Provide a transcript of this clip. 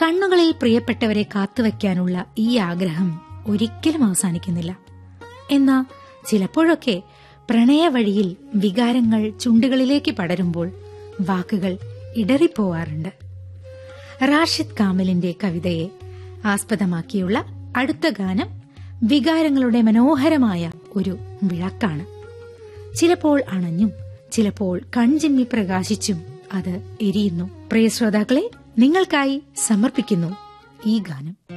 കണ്ണുകളിൽ പ്രിയപ്പെട്ടവരെ കാത്തുവയ്ക്കാനുള്ള ഈ ആഗ്രഹം ഒരിക്കലും അവസാനിക്കുന്നില്ല എന്നാ ചിലപ്പോഴൊക്കെ പ്രണയവഴിയിൽ വികാരങ്ങൾ ചുണ്ടുകളിലേക്ക് പടരുമ്പോൾ വാക്കുകൾ ഇടറിപ്പോവാറുണ്ട് റാഷിദ് കാമിലിന്റെ കവിതയെ ആസ്പദമാക്കിയുള്ള അടുത്ത ഗാനം വികാരങ്ങളുടെ മനോഹരമായ ഒരു വിളക്കാണ് ചിലപ്പോൾ അണഞ്ഞും ചിലപ്പോൾ കൺചിമ്മി പ്രകാശിച്ചും അത് എരിയുന്നു പ്രിയ ശ്രോതാക്കളെ നിങ്ങൾക്കായി സമർപ്പിക്കുന്നു ഈ ഗാനം